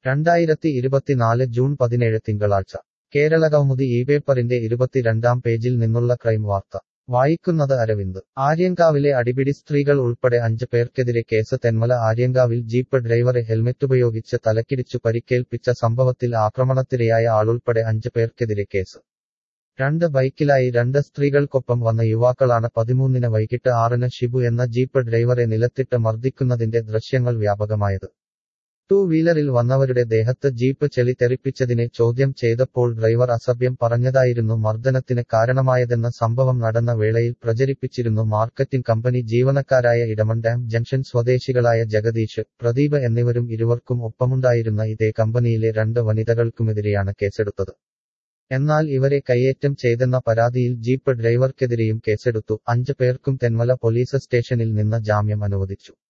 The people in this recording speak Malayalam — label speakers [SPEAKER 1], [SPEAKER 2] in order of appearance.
[SPEAKER 1] രണ്ടായിരത്തി ഇരുപത്തിനാല് ജൂൺ പതിനേഴ് തിങ്കളാഴ്ച കേരളകൗമുദി ഈ പേപ്പറിന്റെ ഇരുപത്തിരണ്ടാം പേജിൽ നിന്നുള്ള ക്രൈം വാർത്ത വായിക്കുന്നത് അരവിന്ദ് ആര്യങ്കാവിലെ അടിപിടി സ്ത്രീകൾ ഉൾപ്പെടെ അഞ്ച് പേർക്കെതിരെ കേസ് തെന്മല ആര്യങ്കാവിൽ ജീപ്പ് ഡ്രൈവറെ ഹെൽമെറ്റുപയോഗിച്ച് തലക്കിടിച്ചു പരിക്കേൽപ്പിച്ച സംഭവത്തിൽ ആക്രമണത്തിരയായ ആളുൾപ്പെടെ അഞ്ച് പേർക്കെതിരെ കേസ് രണ്ട് ബൈക്കിലായി രണ്ട് സ്ത്രീകൾക്കൊപ്പം വന്ന യുവാക്കളാണ് പതിമൂന്നിന് വൈകിട്ട് ആറിന് ഷിബു എന്ന ജീപ്പ് ഡ്രൈവറെ നിലത്തിട്ട് മർദ്ദിക്കുന്നതിന്റെ ദൃശ്യങ്ങൾ വ്യാപകമായത് ടൂ വീലറിൽ വന്നവരുടെ ദേഹത്ത് ജീപ്പ് ചെളി തെറിപ്പിച്ചതിനെ ചോദ്യം ചെയ്തപ്പോൾ ഡ്രൈവർ അസഭ്യം പറഞ്ഞതായിരുന്നു മർദ്ദനത്തിന് കാരണമായതെന്ന സംഭവം നടന്ന വേളയിൽ പ്രചരിപ്പിച്ചിരുന്നു മാർക്കറ്റിംഗ് കമ്പനി ജീവനക്കാരായ ഇടമൺ ഡാം ജംഗ്ഷൻ സ്വദേശികളായ ജഗദീഷ് പ്രദീപ് എന്നിവരും ഇരുവർക്കും ഒപ്പമുണ്ടായിരുന്ന ഇതേ കമ്പനിയിലെ രണ്ട് വനിതകൾക്കുമെതിരെയാണ് കേസെടുത്തത് എന്നാൽ ഇവരെ കയ്യേറ്റം ചെയ്തെന്ന പരാതിയിൽ ജീപ്പ് ഡ്രൈവർക്കെതിരെയും കേസെടുത്തു അഞ്ച് പേർക്കും തെന്മല പോലീസ് സ്റ്റേഷനിൽ നിന്ന് ജാമ്യം അനുവദിച്ചു